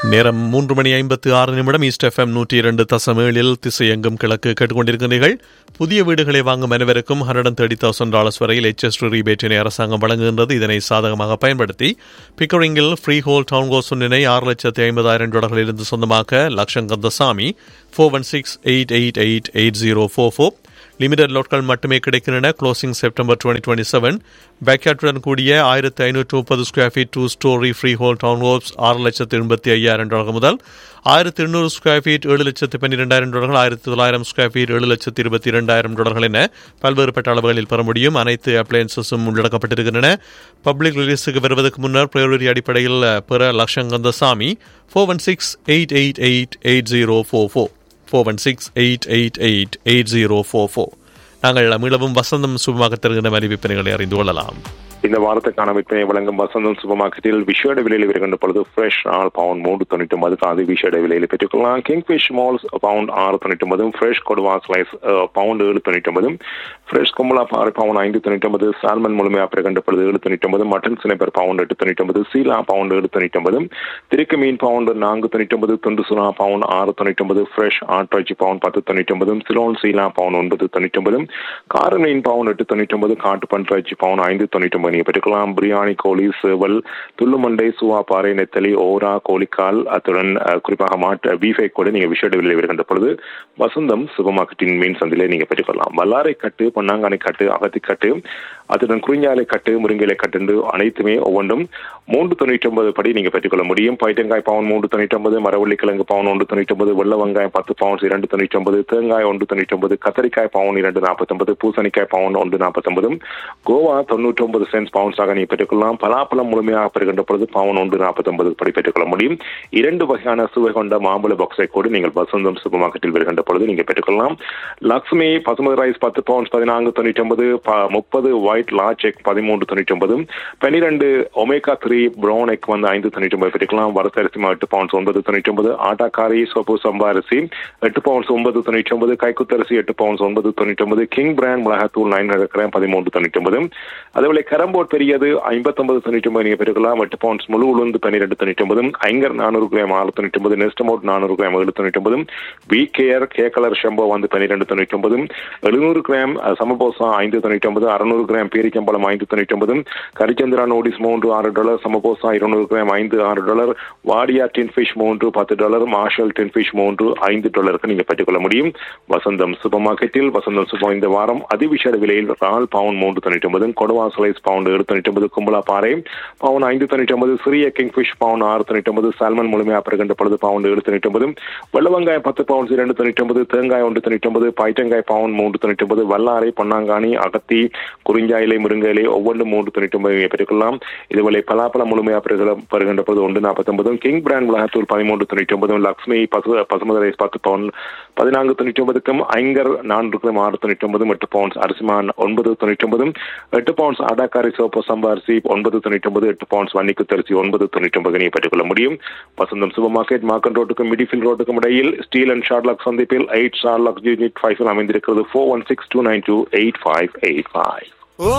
நேரம் மூன்று மணி ஐம்பத்து ஆறு நிமிடம் ஈஸ்ட் எஃப்எம் நூற்றி இரண்டு தசம் ஏழில் திசையெங்கும் கிழக்கு கேட்டுக்கொண்டிருக்கிறீர்கள் புதிய வீடுகளை வாங்கும் அனைவருக்கும் ஹண்ட்ரட் தேர்ட்டி தௌசண்ட் டாலர்ஸ் வரையில் எச்எஸ் ரீபேட்டினை அரசாங்கம் வழங்குகின்றது இதனை சாதகமாக பயன்படுத்தி பிக்கரிங்கில் ஃப்ரீ ஹோல் டவுன் கோஸ் ஒன்றினை ஆறு லட்சத்து ஐம்பதாயிரம் டாலர்களிலிருந்து சொந்தமாக்க லட்சங்கந்தசாமி four one six eight eight eight eight zero four four limited லோட்கள் மட்டுமே கிடைக்கின்றன closing September twenty twenty seven பேக்யாட்டுடன் கூடிய ஆயிரத்தி ஐநூற்று முப்பது square feet two story free whole down hopes ஆறு லட்சத்து எண்பத்தி ஐயாயிரம் டாலர் முதல் ஆயிரத்தி எண்ணூறு ஸ்கொயர் ஃபீட் ஏழு லட்சத்து பன்னிரெண்டாயிரம் டாலர்கள் ஆயிரத்தி தொள்ளாயிரம் ஸ்கொயர் ஃபீட் ஏழு லட்சத்து இருபத்தி இரண்டாயிரம் டாலர்கள் என பல்வேறுபட்ட அளவுகளில் பெற முடியும் அனைத்து அப்ளையன்சஸும் உள்ளடக்கப்பட்டிருக்கின்றன பப்ளிக் ரிலீஸுக்கு வருவதற்கு முன்னர் ப்ரையாரிட்டி அடிப்படையில் பெற லட்சங்கந்தசாமி four one six eight eight eight eight zero four four four one six eight eight eight eight zero four four நாங்கள் மீளவும் வசந்தம் சுபமாக தருகின்ற மாதிரி விற்பனைகளை அறிந்து கொள்ளலாம் இந்த வாரத்துக்கான விற்பனை வழங்கும் வசந்தம் சூப்பர் மார்க்கெட்டில் விஷேட விலையில் வருகின்ற பொழுது ஃப்ரெஷ் ஆல் பவுண்ட் மூன்று தொண்ணூற்றி ஒன்பதுக்கு அது விஷேட விலையில் பெற்றுக்கொள்ளலாம் கிங்ஃபிஷ் மால்ஸ் பவுண்ட் ஆறு தொண்ணூற்றி ஒன்பதும் ஃப்ரெஷ் கொடுவா ஸ்லைஸ் பவுண்ட் ஏழு தொண்ணூற்றி ஒன்பதும் ஃப்ரெஷ் கொம்பலா பாறை பவுண்ட் ஐந்து தொண்ணூற்றி ஒன்பது சால்மன் முழுமையாக பெறுகின்ற பொழுது ஏழு தொண்ணூற்றி ஒன்பது மட்டன் சினைப்பர் பவுண்ட் எட்டு தொண்ணூற்றி ஒன்பது சீலா பவுண்ட் ஏழு தொண்ணூற்றி ஒன்பதும் திருக்கு மீன் பவுண்ட் நான்கு தொண்ணூற்றி ஒன்பது துண்டு சுறா பவுண்ட் ஆறு தொண்ணூற்றி ஒன்பது ஃப்ரெஷ் ஆட்ராய்ச்சி பவுண்ட் பத்து தொண்ணூற்றி ஒன்பதும் சிலோன் சீலா பவுண்ட் ஒன்பது தொண்ணூற்றி ஒன்பதும் கார மீன் பவுண்ட் எட்டு தொண்ணூற்றி ஒன்பது காட்டு பன்றாய்ச்சி பவுண்ட் ஐந்து தொண்ணூற்றி ஒன்பது நீங்கள் பெற்றுக்கலாம் பிரியாணி கோழி சேவல் துள்ளுமண்டை சுவாப்பாறை நெத்தலி ஓரா கோழிக்கால் அத்துடன் குறிப்பாக மாட்டு பீஃபை கூட நீங்கள் விஷேட விலையில் வருகின்ற பொழுது வசந்தம் சூப்பர் மார்க்கெட்டின் மீன் சந்தையில நீங்கள் பெற்றுக்கொள்ளலாம் வல்லாரை கட்டு பொன்னாங்கானை கட்டு அகத்தி கட்டு அத்துடன் குறிஞ்சாலை கட்டு முருங்கைலை கட்டு என்று அனைத்துமே ஒவ்வொன்றும் மூன்று தொண்ணூற்றி ஒன்பது படி நீங்கள் பெற்றுக்கொள்ள முடியும் பைத்தங்காய் பவுன் மூன்று தொண்ணூற்றி ஒன்பது மரவள்ளி கிழங்கு பவுன் ஒன்று தொண்ணூற்றி ஒன்பது வெள்ள வெங்காயம் பத்து பவுன்ஸ் இரண்டு தொண்ணூற்றி ஒன்பது தேங்காய் ஒன்று தொண்ணூற்றி ஒன்பது கத்தரிக்காய் பவுன் இரண்டு நாற்பத்தொன்பது பூசணிக்காய் பவுன் ஒன்று நாற்பத்தொன்பதும் கோவா தொண்ணூற்றி ஒன்பது சென்ஸ் பவுன்ஸாக நீ பெற்றுக்கொள்ளலாம் பலாப்பழம் முழுமையாக பெறுகின்ற பொழுது பவுன் ஒன்று நாற்பத்தொன்பது படி பெற்றுக்கொள்ள முடியும் இரண்டு வகையான சுவை கொண்ட மாம்பழ பாக்ஸை கூட நீங்கள் வசந்தம் சூப்பர் மார்க்கெட்டில் வருகின்ற பொழுது நீங்கள் பெற்றுக்கொள்ளலாம் லக்ஷ்மி பசுமதி ரைஸ் பத்து பவுன்ஸ் பதினான்கு தொண்ணூற்றி ஒன்பது முப்பது ஒயிட் லார்ஜ் எக் பதிமூன்று தொண்ணூற்றி ஒன்பதும் பன்னிரெண்டு ஒமேகா த்ரீ ப்ரௌன் எக் வந்து ஐந்து தொண்ணூற்றி ஒன்பது பெற்றுக்கலாம் வரத்தரிசி எட்டு பவுன்ஸ் ஒன்பது தொண்ணூற்றி ஒன்பது ஆட்டாக்காரி சோப்பு சம்பா அரிசி எட்டு பவுன்ஸ் ஒன்பது தொண்ணூற்றி ஒன்பது கைக்குத்தரிசி எட்டு பவுன்ஸ் ஒன்பது தொண்ணூற்றி ஒன்பது கிங் பிராண்ட் மிளகாத்தூள் நைன் ஹண்ட்ரட் கிராம் பதிமூன்று தொண்ணூற்றி ஒன்பது அதேபோல கரம்போர்ட் பெரியது ஐம்பத்தொன்பது தொண்ணூற்றி ஒன்பது நீங்கள் பெற்றுக்கலாம் எட்டு பவுன்ஸ் முழு உளுந்து பன்னிரெண்டு தொண்ணூற்றி ஒன்பதும் ஐங்கர் நானூறு கிராம் ஆறு தொண்ணூற்றி ஒன்பது நெஸ்டமோட் நானூறு கிராம் ஏழு தொண்ணூற்றி ஒன்பதும் V care K colour shampoo வந்து பன்னிரெண்டு தொண்ணூற்றி ஒன்பதும் எழுநூறு கிராம் சமபோசா ஐந்து தொண்ணூற்றி ஒன்பது அறுநூறு கிராம் பேரிக்கம்பளம் ஐந்து தொண்ணூற்றி ஒன்பதும் கரிச்சந்திரா நோடிஸ் மூன்று ஆறு டாலர் சமபோசா இருநூறு கிராம் ஐந்து ஆறு டாலர் வாடியா டின் ஃபிஷ் மூன்று பத்து டாலர் மார்ஷல் டின் ஃபிஷ் மூன்று ஐந்து டாலருக்கு நீங்கள் பெற்றுக்கொள்ள முடியும் வசந்தம் சூப்பர் மார்க்கெட்டில் வசந்தம் சூப்பர் இந்த வாரம் அதிவிஷேட விலையில் ரால் பவுன் மூன்று தொண்ணூற்றி ஒன்பது கொடுவா ஸ்லைஸ் பவுண்ட் ஏழு தொண்ணூற்றி ஒன்பது கும்பலா பாறை பவுன் ஐந்து தொண்ணூற்றி ஒன்பது சிறிய கிங் ஃபிஷ் பவுன் ஆறு தொண்ணூற்றி ஒன்பது சால்மன் முழுமையாக பெறுகின்ற பொழுது பவுண்ட் ஏழு தொண்ணூற்றி ஒன்பது வெள்ள வெங்காயம் பத்து பவுன்ஸ் இரண்டு தொண்ணூற்றி ஒன்பது தேங்காய் ஒன்று தொண்ணூற்றி ஒன்பது பைட்டங்காய் பவுன் மூன்று தொண்ணூற்றி ஒன்பது வல்லாரை பொன்னாங்கானி அகத்தி குறிஞ்சா இலை முருங்கை இலை ஒவ்வொன்றும் மூன்று தொண்ணூற்றி ஒன்பது பெற்றுக்கொள்ளலாம் இதுவரை பலாப்பழம் முழுமையாக பெறுகிற பெறுகின்ற பொழுது ஒன்று நாற்பத்தொன்பதும் கிங் பிராண்ட் மிளகாத்தூள் பதிமூன்று தொண்ணூற்றி ஒன்பதும் லக்ஷ்மி பசு பசுமத ரைஸ் பத்து பவுன் பதினான்கு தொண்ணூற்றி ஒன்பதுக்கும் ஐங்கர் நான்கு கிராம் ஆறு தொண்ணூற்றி ஒன்பதும் எட்டு பவுன்ஸ் அரிசிமான் ஒன்பது தொண்ணூற்றி ஒன்பதும் எட்டு பவுன்ஸ் ஆடாக்காரி சோப்பு சம்பா அரிசி ஒன்பது தொண்ணூற்றி ஒன்பது எட்டு பவுன்ஸ் வன்னிக்கு தரிசி ஒன்பது தொண்ணூற்றி ஒன்பது நீ பெற்றுக்கொள்ள முடியும் வசந்தம் சூப்பர் மார்க்கெட் மார்க்கன் ரோட்டுக்கும் மிடிஃபில் ரோட்டுக்கும் இடையில் ஸ்டீல் அண்ட் ஷார்லாக் சந்திப்பில் எயிட் ஷார்லாக் யூனிட் ஃபைவ் அமைந்திருக்கிறது four one six two nine two eight five eight five